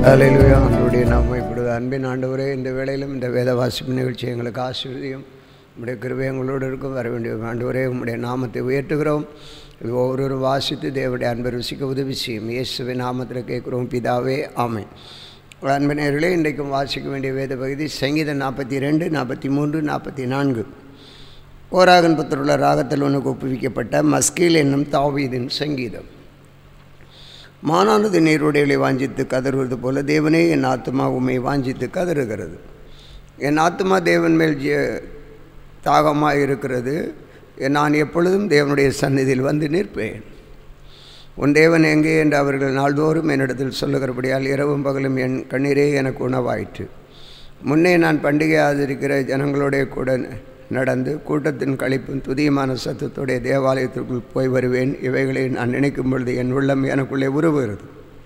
அலையிலுயா ஆண்டவருடைய நாம இப்படி அன்பின் ஆண்டவரே இந்த வேளையிலும் இந்த வேத வாசிப்பு நிகழ்ச்சி எங்களுக்கு ஆசீர்வதியும் உம்முடைய கிருபை எங்களோடு இருக்கும் வர வேண்டிய ஆண்டவரே உம்முடைய நாமத்தை உயர்த்துகிறோம் இது ஒவ்வொரு வாசித்து தேவனுடைய அன்பை ருசிக்க உதவி செய்யும் இயேசுவின் நாமத்தில் கேட்குறோம் பிதாவே ஆமென் அன்பினர்களே இன்றைக்கும் வாசிக்க வேண்டிய வேத பகுதி சங்கீதம் நாற்பத்தி ரெண்டு நாற்பத்தி மூன்று நாற்பத்தி நான்கு ஓராகன் புத்தருள்ள ராகத்தில் ஒன்று ஒப்புவிக்கப்பட்ட மஸ்கீல் என்னும் தாவீதின் சங்கீதம் மானானது நீருடைகளை வாஞ்சித்து கதறுவது போல தேவனே என் ஆத்மா உம்மை வாஞ்சித்து கதறுகிறது என் ஆத்மா தேவன் மேல் ஜெ தாகமாக இருக்கிறது நான் எப்பொழுதும் தேவனுடைய சந்நிதியில் வந்து நிற்பேன் உன் தேவன் எங்கே என்று அவர்கள் நாள்தோறும் என்னிடத்தில் சொல்லுகிறபடியால் இரவும் பகலும் என் கண்ணீரே எனக்கு உணவாயிற்று முன்னே நான் பண்டிகை ஆதரிக்கிற ஜனங்களோட கூட நடந்து கூட்டத்தின் கழிப்பும் துதியமான சத்தத்துடைய தேவாலயத்திற்குள் போய் வருவேன் இவைகளை நான் நினைக்கும் பொழுது என் உள்ளம் எனக்குள்ளே உருவுகிறது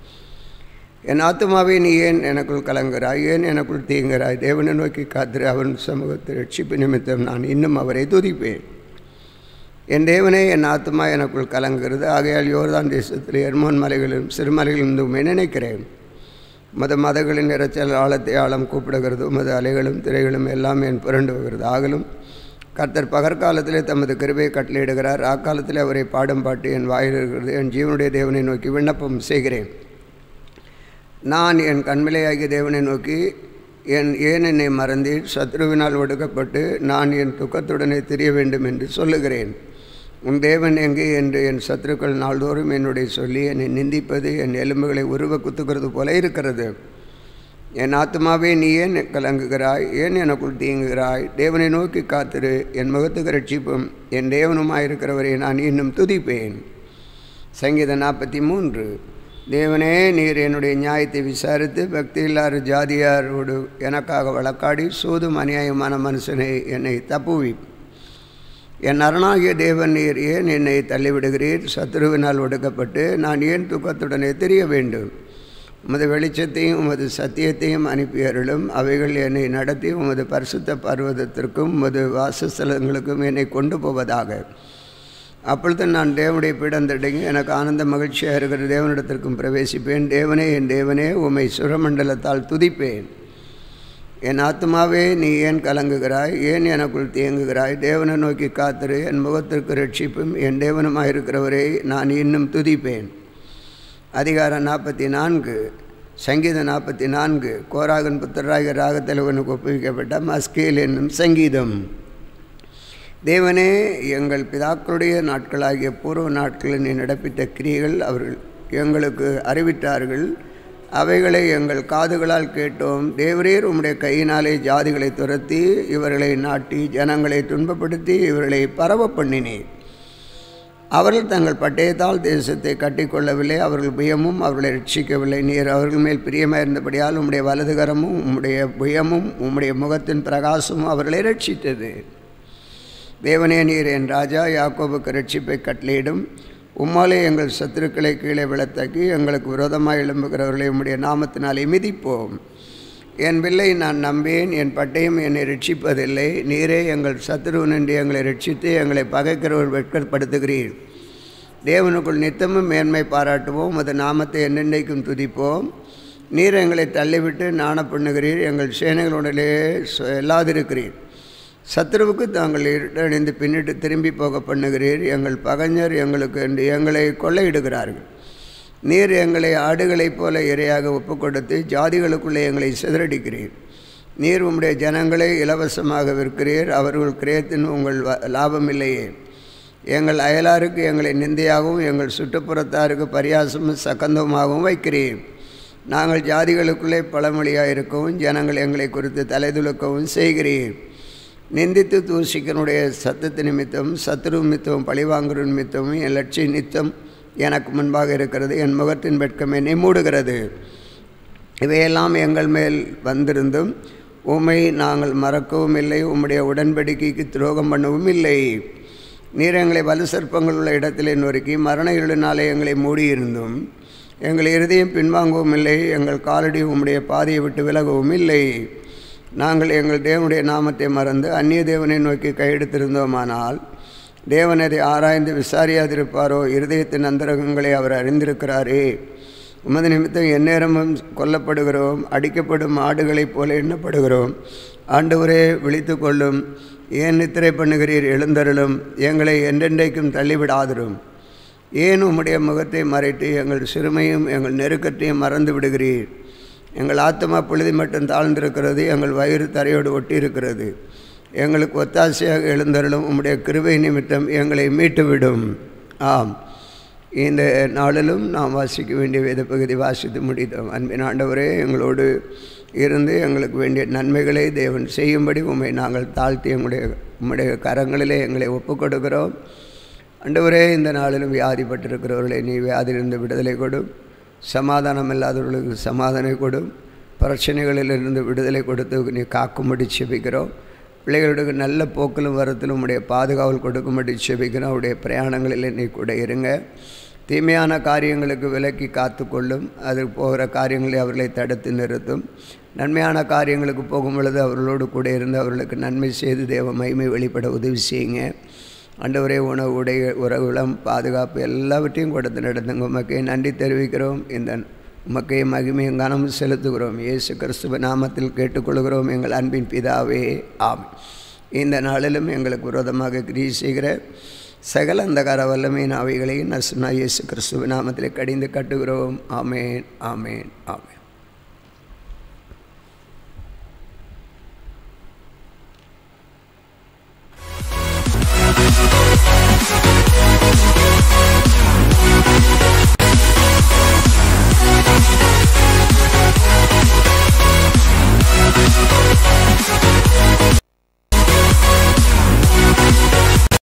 என் ஆத்மாவை நீ ஏன் எனக்குள் கலங்குகிறாய் ஏன் எனக்குள் தீங்குகிறாய் தேவனை நோக்கி காத்திரு அவன் சமூகத்தில் ரட்சிப்பு நிமித்தம் நான் இன்னும் அவரை துதிப்பேன் என் தேவனே என் ஆத்மா எனக்குள் கலங்குகிறது ஆகையால் யோர்தான் தேசத்தில் எர்மோன் மலைகளிலும் சிறுமலைகளிலும் உண்மை நினைக்கிறேன் மத மதங்களின் இறைச்சல் ஆழத்தை ஆழம் கூப்பிடுகிறது உமது அலைகளும் திரைகளும் எல்லாம் என் புரண்டு வருகிறது ஆகலும் கர்த்தர் பகற்காலத்திலே தமது கிருபையை கட்டளையிடுகிறார் அக்காலத்தில் அவரை பாடும் பாட்டு என் வாயில் இருக்கிறது என் ஜீவனுடைய தேவனை நோக்கி விண்ணப்பம் செய்கிறேன் நான் என் கண்மிலையாகிய தேவனை நோக்கி என் ஏன் என்னை மறந்தீர் சத்ருவினால் ஒடுக்கப்பட்டு நான் என் துக்கத்துடனே தெரிய வேண்டும் என்று சொல்லுகிறேன் உன் தேவன் எங்கே என்று என் சத்துருக்கள் நாள்தோறும் என்னுடைய சொல்லி என்னை நிந்திப்பது என் எலும்புகளை உருவ குத்துக்கிறது போல இருக்கிறது என் ஆத்மாவே நீ ஏன் கலங்குகிறாய் ஏன் எனக்குள் தீங்குகிறாய் தேவனை நோக்கி காத்திரு என் முகத்துக்கு ரட்சிப்பும் என் தேவனுமாயிருக்கிறவரை நான் இன்னும் துதிப்பேன் சங்கீதம் நாற்பத்தி மூன்று தேவனே நீர் என்னுடைய நியாயத்தை விசாரித்து பக்தி இல்லாத ஜாதியாரோடு எனக்காக வழக்காடி சூதும் அநியாயமான மனுஷனை என்னை தப்புவி என் அரணாகிய தேவன் நீர் ஏன் என்னை தள்ளிவிடுகிறீர் சத்ருவினால் ஒடுக்கப்பட்டு நான் ஏன் துக்கத்துடனே தெரிய வேண்டும் உமது வெளிச்சத்தையும் உமது சத்தியத்தையும் அனுப்பி அருளும் அவைகள் என்னை நடத்தி உமது பரிசுத்த பர்வதத்திற்கும் உமது வாசஸ்தலங்களுக்கும் என்னை கொண்டு போவதாக அப்பொழுது நான் தேவனுடைய பீடந்தடைங்க எனக்கு ஆனந்த மகிழ்ச்சியாக இருக்கிற தேவனிடத்திற்கும் பிரவேசிப்பேன் தேவனே என் தேவனே உம்மை சுரமண்டலத்தால் துதிப்பேன் என் ஆத்மாவே நீ ஏன் கலங்குகிறாய் ஏன் எனக்குள் தேங்குகிறாய் தேவனை நோக்கி காத்திரு என் முகத்திற்கு ரட்சிப்பும் என் தேவனுமாக இருக்கிறவரை நான் இன்னும் துதிப்பேன் அதிகாரம் நாற்பத்தி நான்கு சங்கீதம் நாற்பத்தி நான்கு கோராகன் புத்தராக ராகத்தலைவனுக்கு ஒப்புவிக்கப்பட்ட மஸ்கேல் என்னும் சங்கீதம் தேவனே எங்கள் பிதாக்களுடைய நாட்களாகிய பூர்வ நாட்களில் நீ நடப்பித்த கிரியைகள் அவர்கள் எங்களுக்கு அறிவித்தார்கள் அவைகளை எங்கள் காதுகளால் கேட்டோம் தேவரீர் உம்முடைய கையினாலே ஜாதிகளை துரத்தி இவர்களை நாட்டி ஜனங்களை துன்பப்படுத்தி இவர்களை பரவ பண்ணினேன் அவர்கள் தங்கள் பட்டயத்தால் தேசத்தை கட்டிக்கொள்ளவில்லை அவர்கள் புயமும் அவர்களை ரட்சிக்கவில்லை நீர் அவர்கள் மேல் பிரியமாக இருந்தபடியால் உம்முடைய வலதுகரமும் உம்முடைய புயமும் உம்முடைய முகத்தின் பிரகாசமும் அவர்களை ரட்சித்தது தேவனே நீர் என் ராஜா யாக்கோபுக்கு ரட்சிப்பை கட்டளையிடும் உம்மாலே எங்கள் சத்துருக்களை கீழே விழத்தக்கி எங்களுக்கு விரோதமாக எழும்புகிறவர்களை உம்முடைய நாமத்தினாலே மிதிப்போம் என் பிள்ளை நான் நம்பேன் என் பட்டயம் என்னை ரட்சிப்பதில்லை நீரே எங்கள் சத்துருவனின்றி எங்களை ரட்சித்து எங்களை பகைக்கிறவர் வெட்கப்படுத்துகிறீர் தேவனுக்குள் நித்தமும் மேன்மை பாராட்டுவோம் அது நாமத்தை என்னென்னைக்கும் துதிப்போம் நீர் எங்களை தள்ளிவிட்டு நாண பண்ணுகிறீர் எங்கள் சேனைகளுடனே எல்லாதிருக்கிறீர் சத்ருவுக்கு தாங்கள் இருட்டணிந்து பின்னிட்டு திரும்பி போக பண்ணுகிறீர் எங்கள் பகைஞர் எங்களுக்கு என்று எங்களை கொள்ளையிடுகிறார்கள் நீர் எங்களை ஆடுகளைப் போல இரையாக ஒப்பு கொடுத்து ஜாதிகளுக்குள்ளே எங்களை சிதறடிக்கிறீர் நீர் உம்முடைய ஜனங்களை இலவசமாக விற்கிறீர் அவர்கள் கிரயத்தின் உங்கள் லாபம் இல்லையே எங்கள் அயலாருக்கு எங்களை நிந்தையாகவும் எங்கள் சுற்றுப்புறத்தாருக்கு பரியாசமும் சக்கந்தமாகவும் வைக்கிறீர் நாங்கள் ஜாதிகளுக்குள்ளே பழமொழியாக இருக்கவும் ஜனங்கள் எங்களை குறித்து தலைதுலுக்கவும் செய்கிறீர் நிந்தித்து தூசிக்கனுடைய சத்தத்து நிமித்தம் சத்ரு நிமித்தம் பழிவாங்குற நிமித்தமும் என் லட்சிய நித்தம் எனக்கு முன்பாக இருக்கிறது என் முகத்தின் வெட்கம் என்னை மூடுகிறது இவையெல்லாம் எங்கள் மேல் வந்திருந்தும் உம்மை நாங்கள் மறக்கவும் இல்லை உம்முடைய உடன்படிக்கைக்கு துரோகம் பண்ணவும் இல்லை நீர் எங்களை வலு சர்ப்பங்கள் உள்ள இடத்திலே நொறுக்கி மரண இருளினாலே எங்களை மூடியிருந்தும் எங்கள் இருதயம் பின்வாங்கவும் இல்லை எங்கள் காலடி உம்முடைய பாதையை விட்டு விலகவும் இல்லை நாங்கள் எங்கள் தேவனுடைய நாமத்தை மறந்து அந்நிய தேவனை நோக்கி கையெடுத்திருந்தோமானால் தேவன் அதை ஆராய்ந்து விசாரியாதிருப்பாரோ இருதயத்தின் அந்தரகங்களை அவர் அறிந்திருக்கிறாரே உமது நிமித்தம் எந்நேரமும் கொல்லப்படுகிறோம் அடிக்கப்படும் ஆடுகளைப் போல எண்ணப்படுகிறோம் ஆண்டவரே விழித்து கொள்ளும் ஏன் நித்திரை பண்ணுகிறீர் எழுந்தருளும் எங்களை என்றென்றைக்கும் தள்ளிவிடாதிரும் ஏன் உம்முடைய முகத்தை மறைத்து எங்கள் சிறுமையும் எங்கள் நெருக்கத்தையும் மறந்து விடுகிறீர் எங்கள் ஆத்மா பொழுது மட்டும் தாழ்ந்திருக்கிறது எங்கள் வயிறு தரையோடு ஒட்டி இருக்கிறது எங்களுக்கு ஒத்தாசையாக எழுந்தருளும் உம்முடைய கிருபை நிமித்தம் எங்களை மீட்டுவிடும் ஆம் இந்த நாளிலும் நாம் வாசிக்க வேண்டிய வேத பகுதி வாசித்து முடித்தோம் அன்பின் ஆண்டவரே எங்களோடு இருந்து எங்களுக்கு வேண்டிய நன்மைகளை தேவன் செய்யும்படி உண்மை நாங்கள் தாழ்த்தி எங்களுடைய உம்முடைய கரங்களிலே எங்களை ஒப்புக் கொடுக்கிறோம் ஆண்டவரே இந்த நாளிலும் வியாதிப்பட்டிருக்கிறவர்களை நீ வியாதியிலிருந்து விடுதலை கொடும் சமாதானம் இல்லாதவர்களுக்கு சமாதானம் கொடும் பிரச்சனைகளிலிருந்து விடுதலை கொடுத்து நீ காக்கும்படி செபிக்கிறோம் பிள்ளைகளுக்கு நல்ல போக்கிலும் வரத்திலும் உடைய பாதுகாவல் கொடுக்கும்படி செபிக்கிறோம் அவருடைய பிரயாணங்களில் நீ கூட இருங்க தீமையான காரியங்களுக்கு விலக்கி காத்துக்கொள்ளும் அது போகிற காரியங்களை அவர்களை தடுத்து நிறுத்தும் நன்மையான காரியங்களுக்கு போகும் பொழுது அவர்களோடு கூட இருந்து அவர்களுக்கு நன்மை செய்து தேவ மகிமை வெளிப்பட உதவி செய்யுங்க ஆண்டவரே உணவு உடைய உறவுகளம் பாதுகாப்பு எல்லாவற்றையும் கொடுத்து நடத்துங்க உமக்கே நன்றி தெரிவிக்கிறோம் இந்த உமக்கே மகிமையும் கனமும் செலுத்துகிறோம் இயேசு கிறிஸ்துவ நாமத்தில் கேட்டுக்கொள்கிறோம் எங்கள் அன்பின் பிதாவே ஆம் இந்த நாளிலும் எங்களுக்கு விரோதமாக கிரியை செய்கிற சகல அந்தகார வல்லமையின் அவைகளையும் நசுனா இயேசு கிறிஸ்துவ நாமத்தில் கடிந்து கட்டுகிறோம் ஆமேன் ஆமேன் ஆமேன் Thank you.